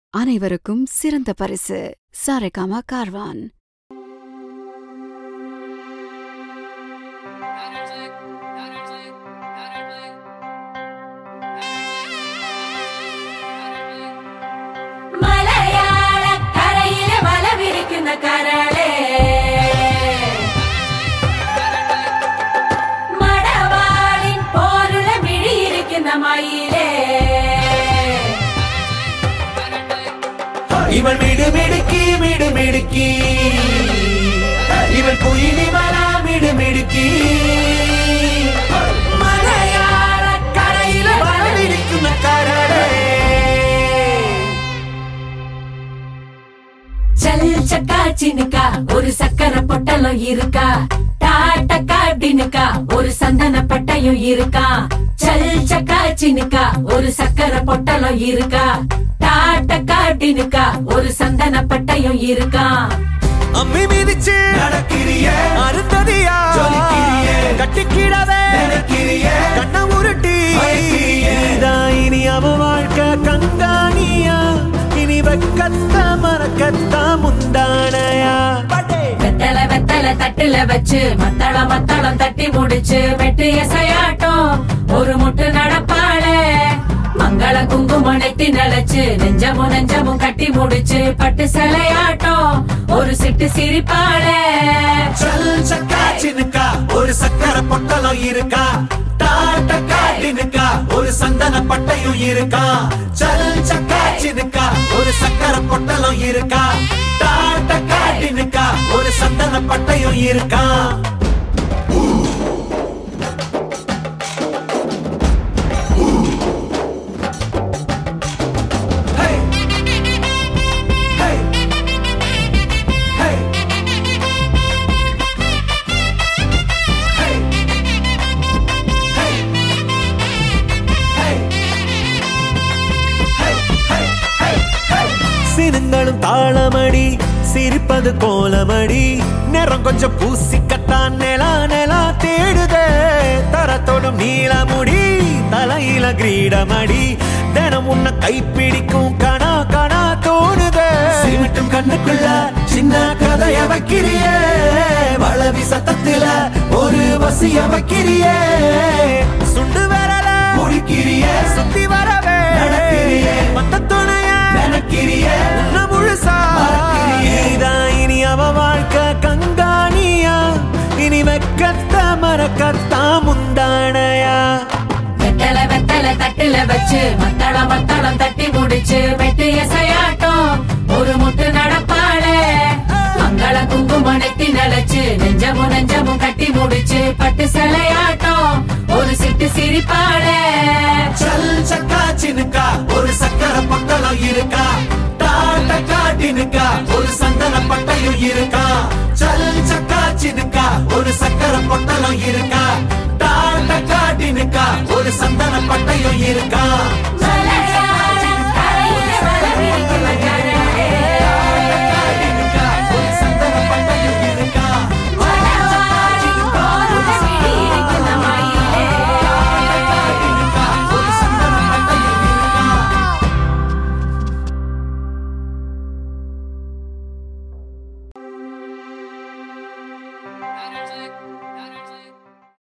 அனைவருக்கும் சிறந்த பரிசு சாரேகாமா கார்வான் മലയാള കരയിലെ വലവിരിക്കുന്ന കരളേ മടവാളിൻ പോലുള്ള മിഴിയിരിക്കുന്ന മയിലേ ഇവൾ മിടുമിടുക്കി മിടുമിടുക്കി ഇവൾ കുയിലിമല മിടുമിടുക്കി മലയാള കരയിലെ വളവിരിക്കുന്ന കരളേ ചൽ ചക്കാ ചിനുക്ക ഒരു സക്കര പൊട്ടലും இருக்கா டாட்டக்கா டினுக்கா ஒரு சந்தன பட்டையும் இருக்கா சல் சக்கா சினுக்கா ஒரு சக்கர பொட்டலும் இருக்கா டாட்டக்கா டினுக்கா ஒரு சந்தன பட்டையும் இருக்கா അമ്മി മിതിച്ച് നടക്കിരിയേ അരുന്തതിയാ ജോലിക്കിരിയേ കട്ടിക്കിടവേ നടക്കിരിയേ കണ്ണ ഉരുട്ടി ഇതാ ഇനി അവ വാഴ്ക്ക കങ്കാണിയാ ഇനി വെക്കത്ത മറക്കത്ത മുന്താണയാ வெத்தல வெத்தல தட்டுல வச்சு மத்தளம் மத்தளம் தட்டி முடிச்சு வெட்டு எசையாட்டம் ஒரு முட்டு நடப்பாளே மங்கள குங்குமம் நெத்தி நினைச்சு நெஞ்சமும் நெஞ்சமும் கட்டி முடிச்சு பட்டு சிலையாட்டம் ஒரு சிட்டு சிரிப்பாளே ചൽ ചക്കാ ചിനുക്ക ഒരു സക്കര പൊട്ടലോ இருக்கா டாட்டக்கா டினுக்கா ஒரு சந்தன பட்டையும் இருக்கா சல் சக்கா சினுக்கா ஒரு சக்கர பொட்டலும் இருக்கா டாட்டக்கா டினுக்கா ஒரு சந்தன பட்டையும் இருக்கா Hey! Hey! Hey! Hey! Hey! Hey! Hey! Hey! Hey! Hey! சினுங்களும் தாளமடி சிரிப்பது கோலமடி நேரம் கொஞ்சம் பூசிக்கத்தான் நிலா நிலா தேடுதே தரத்தோடும் நீளமுடி தலையில கிரீடமடி தினம் உன்னை கைப்பிடிக்கும் கணா கணா தோணுதே சிமிட்டும் கண்ணுக்குள்ள சின்ன கதைய வைக்கிறியே வளவி சத்தத்துல ஒரு வசிய வைக்கிறியே சுண்டு வரல முடிக்கிறியே சுத்தி வரவே நடக்கிறியே மத்த துணைய நினைக்கிறியே உன்ன முழுசா நீதான் இனி அவ வாழ்க்கை கங்காணியா இனி வெக்கத்த மறக்கத்தா முந்தானையா வெத்தல வெத்தல தட்டுல வச்சு மத்தளம் மத்தளம் தட்டி முடிச்சு வெட்டு எசையாட்டம் ஒரு முட்டு நடப்பாளே மங்கள குங்குமம் நெத்தி நினைச்சு நெஞ்சமும் நெஞ்சமும் கட்டி முடிச்சு பட்டு சிலையாட்டம் ஒரு சிட்டு சிரிப்பாளே சல் சக்கா சினுக்கா ஒரு சக்கர பொட்டலம் இருக்கா டாட்டக்கா டினுக்கா ஒரு சந்தன பட்டையும் இருக்கா சல் சக்கா சினுக்கா ஒரு சக்கர பொட்டலம் இருக்கா டாட்டக்கா டினுக்கா ஒரு சந்தன பட்டையும் இருக்கா